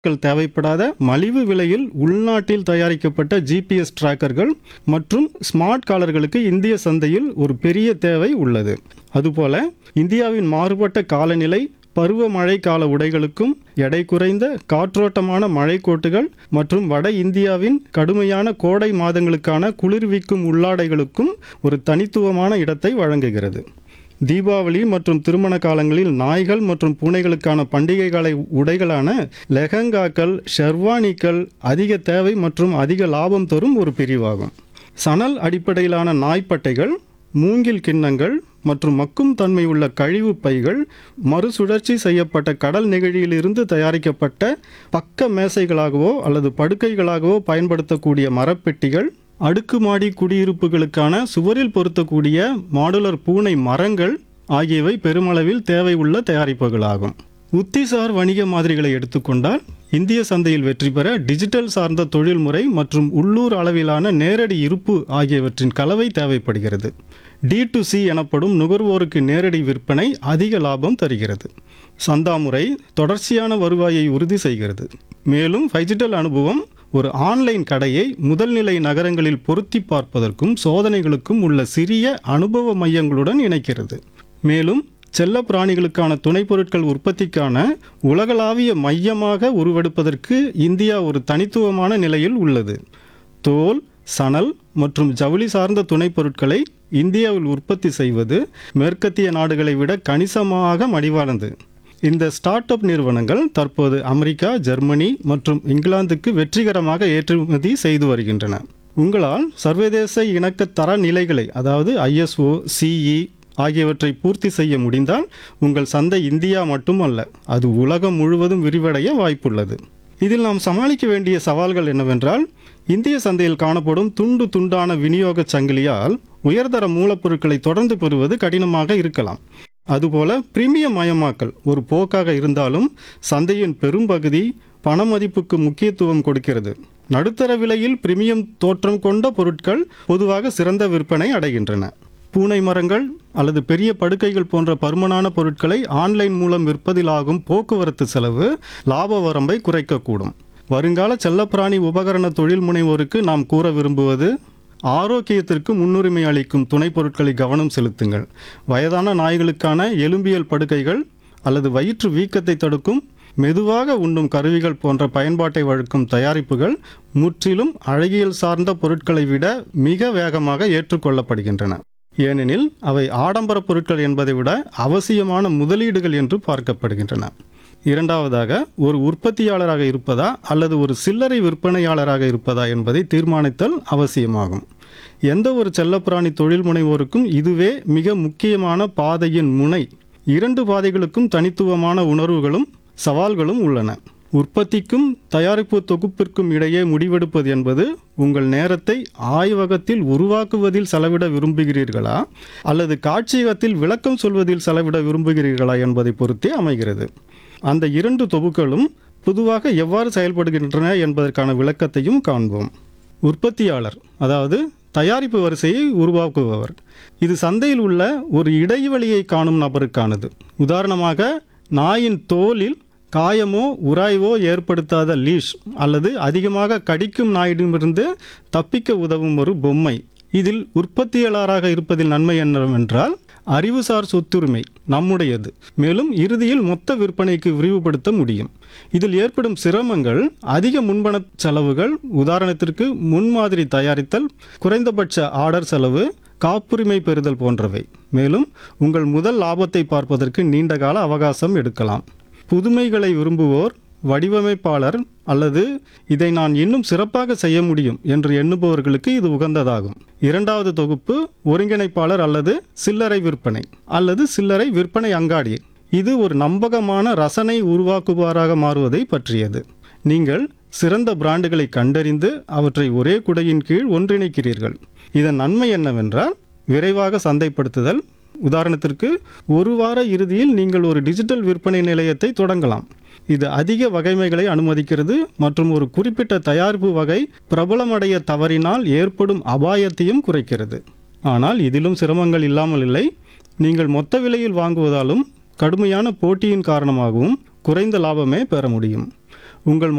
பொருட்கள் தேவைப்படாத மலிவு விலையில் உள்நாட்டில் தயாரிக்கப்பட்ட ஜிபிஎஸ் டிராக்கர்கள் மற்றும் ஸ்மார்ட் காலர்களுக்கு இந்திய சந்தையில் ஒரு பெரிய தேவை உள்ளது அதுபோல இந்தியாவின் மாறுபட்ட காலநிலை பருவமழை கால உடைகளுக்கும் எடை குறைந்த காற்றோட்டமான மழைக்கோட்டுகள் மற்றும் வட இந்தியாவின் கடுமையான கோடை மாதங்களுக்கான குளிர்விக்கும் உள்ளாடைகளுக்கும் ஒரு தனித்துவமான இடத்தை வழங்குகிறது தீபாவளி மற்றும் திருமண காலங்களில் நாய்கள் மற்றும் பூனைகளுக்கான பண்டிகை கால உடைகளான லெஹங்காக்கள் ஷெர்வானிக்கள் அதிக தேவை மற்றும் அதிக லாபம் தரும் ஒரு பிரிவாகும் சணல் அடிப்படையிலான நாய்ப்பட்டைகள் மூங்கில் கிண்ணங்கள் மற்றும் மக்கும் தன்மை உள்ள கழிவு பைகள் மறுசுழற்சி செய்யப்பட்ட கடல் நெகிழியிலிருந்து தயாரிக்கப்பட்ட பக்க மேசைகளாகவோ அல்லது படுக்கைகளாகவோ பயன்படுத்தக்கூடிய மரப்பெட்டிகள் அடுக்குமாடி குடியிருப்புகளுக்கான சுவரில் பொருத்தக்கூடிய மாடுலர் பூனை மரங்கள் ஆகியவை பெருமளவில் தேவை உள்ள தயாரிப்புகளாகும் உத்திசார் வணிக மாதிரிகளை எடுத்துக்கொண்டால் இந்திய சந்தையில் வெற்றி பெற டிஜிட்டல் சார்ந்த தொழில்முறை மற்றும் உள்ளூர் அளவிலான நேரடி இருப்பு ஆகியவற்றின் கலவை தேவைப்படுகிறது டி டு சி எனப்படும் நுகர்வோருக்கு நேரடி விற்பனை அதிக லாபம் தருகிறது சந்தா முறை தொடர்ச்சியான வருவாயை உறுதி செய்கிறது மேலும் டிஜிட்டல் அனுபவம் ஒரு ஆன்லைன் கடையை முதல்நிலை நகரங்களில் பொருத்தி பார்ப்பதற்கும் சோதனைகளுக்கும் உள்ள சிறிய அனுபவ மையங்களுடன் இணைக்கிறது மேலும் செல்ல பிராணிகளுக்கான துணைப் பொருட்கள் உற்பத்திக்கான உலகளாவிய மையமாக உருவெடுப்பதற்கு இந்தியா ஒரு தனித்துவமான நிலையில் உள்ளது தோல் சணல் மற்றும் ஜவுளி சார்ந்த துணைப் பொருட்களை இந்தியாவில் உற்பத்தி செய்வது மேற்கத்திய நாடுகளை விட கணிசமாக மடிவானது இந்த ஸ்டார்ட் அப் நிறுவனங்கள் தற்போது அமெரிக்கா ஜெர்மனி மற்றும் இங்கிலாந்துக்கு வெற்றிகரமாக ஏற்றுமதி செய்து வருகின்றன உங்களால் சர்வதேச இணக்க தர நிலைகளை அதாவது ஐஎஸ்ஓ சிஇ ஆகியவற்றை பூர்த்தி செய்ய முடிந்தால் உங்கள் சந்தை இந்தியா மட்டுமல்ல அது உலகம் முழுவதும் விரிவடைய வாய்ப்புள்ளது இதில் நாம் சமாளிக்க வேண்டிய சவால்கள் என்னவென்றால் இந்திய சந்தையில் காணப்படும் துண்டு துண்டான விநியோக சங்கிலியால் உயர்தர மூலப்பொருட்களை தொடர்ந்து பெறுவது கடினமாக இருக்கலாம் அதுபோல பிரீமியம் மயமாக்கல் ஒரு போக்காக இருந்தாலும் சந்தையின் பெரும்பகுதி பண மதிப்புக்கு முக்கியத்துவம் கொடுக்கிறது நடுத்தர விலையில் பிரீமியம் தோற்றம் கொண்ட பொருட்கள் பொதுவாக சிறந்த விற்பனை அடைகின்றன பூனை மரங்கள் அல்லது பெரிய படுக்கைகள் போன்ற பருமனான பொருட்களை ஆன்லைன் மூலம் விற்பதில் ஆகும் போக்குவரத்து செலவு லாப வரம்பை குறைக்கக்கூடும் வருங்கால செல்லப்பிராணி உபகரண தொழில் முனைவோருக்கு நாம் கூற விரும்புவது ஆரோக்கியத்திற்கு முன்னுரிமை அளிக்கும் துணைப் பொருட்களை கவனம் செலுத்துங்கள் வயதான நாய்களுக்கான எலும்பியல் படுக்கைகள் அல்லது வயிற்று வீக்கத்தை தடுக்கும் மெதுவாக உண்ணும் கருவிகள் போன்ற பயன்பாட்டை வழங்கும் தயாரிப்புகள் முற்றிலும் அழகியல் சார்ந்த பொருட்களை விட மிக வேகமாக ஏற்றுக்கொள்ளப்படுகின்றன ஏனெனில் அவை ஆடம்பர பொருட்கள் என்பதை விட அவசியமான முதலீடுகள் என்று பார்க்கப்படுகின்றன இரண்டாவதாக ஒரு உற்பத்தியாளராக இருப்பதா அல்லது ஒரு சில்லறை விற்பனையாளராக இருப்பதா என்பதை தீர்மானித்தல் அவசியமாகும் எந்த ஒரு செல்லப்பிராணி தொழில் முனைவோருக்கும் இதுவே மிக முக்கியமான பாதையின் முனை இரண்டு பாதைகளுக்கும் தனித்துவமான உணர்வுகளும் சவால்களும் உள்ளன உற்பத்திக்கும் தயாரிப்பு தொகுப்பிற்கும் இடையே முடிவெடுப்பது என்பது உங்கள் நேரத்தை ஆய்வகத்தில் உருவாக்குவதில் செலவிட விரும்புகிறீர்களா அல்லது காட்சியகத்தில் விளக்கம் சொல்வதில் செலவிட விரும்புகிறீர்களா என்பதை பொறுத்தே அமைகிறது அந்த இரண்டு தொகுப்புகளும் பொதுவாக எவ்வாறு செயல்படுகின்றன என்பதற்கான விளக்கத்தையும் காண்போம் உற்பத்தியாளர் அதாவது தயாரிப்பு வரிசையை உருவாக்குபவர் இது சந்தையில் உள்ள ஒரு இடைவெளியை காணும் நபருக்கானது உதாரணமாக நாயின் தோலில் காயமோ உராய்வோ ஏற்படுத்தாத லீஷ் அல்லது அதிகமாக கடிக்கும் நாயிடமிருந்து தப்பிக்க உதவும் ஒரு பொம்மை இதில் உற்பத்தியாளராக இருப்பதில் நன்மை என்னவென்றால் அறிவுசார் சொத்துரிமை நம்முடையது மேலும் இறுதியில் மொத்த விற்பனைக்கு விரிவுபடுத்த முடியும் இதில் ஏற்படும் சிரமங்கள் அதிக முன்பண செலவுகள் உதாரணத்திற்கு முன்மாதிரி தயாரித்தல் குறைந்தபட்ச ஆர்டர் செலவு காப்புரிமை பெறுதல் போன்றவை மேலும் உங்கள் முதல் லாபத்தை பார்ப்பதற்கு நீண்டகால அவகாசம் எடுக்கலாம் புதுமைகளை விரும்புவோர் வடிவமைப்பாளர் அல்லது இதை நான் இன்னும் சிறப்பாக செய்ய முடியும் என்று எண்ணுபவர்களுக்கு இது உகந்ததாகும் இரண்டாவது தொகுப்பு ஒருங்கிணைப்பாளர் அல்லது சில்லறை விற்பனை அல்லது சில்லறை விற்பனை அங்காடி இது ஒரு நம்பகமான ரசனை உருவாக்குபவராக மாறுவதை பற்றியது நீங்கள் சிறந்த பிராண்டுகளை கண்டறிந்து அவற்றை ஒரே குடையின் கீழ் ஒன்றிணைக்கிறீர்கள் இதன் நன்மை என்னவென்றால் விரைவாக சந்தைப்படுத்துதல் உதாரணத்திற்கு ஒரு வார இறுதியில் நீங்கள் ஒரு டிஜிட்டல் விற்பனை நிலையத்தை தொடங்கலாம் இது அதிக வகைமைகளை அனுமதிக்கிறது மற்றும் ஒரு குறிப்பிட்ட தயாரிப்பு வகை பிரபலமடைய தவறினால் ஏற்படும் அபாயத்தையும் குறைக்கிறது ஆனால் இதிலும் சிரமங்கள் இல்லாமல் இல்லை நீங்கள் மொத்த விலையில் வாங்குவதாலும் கடுமையான போட்டியின் காரணமாகவும் குறைந்த லாபமே பெற முடியும் உங்கள்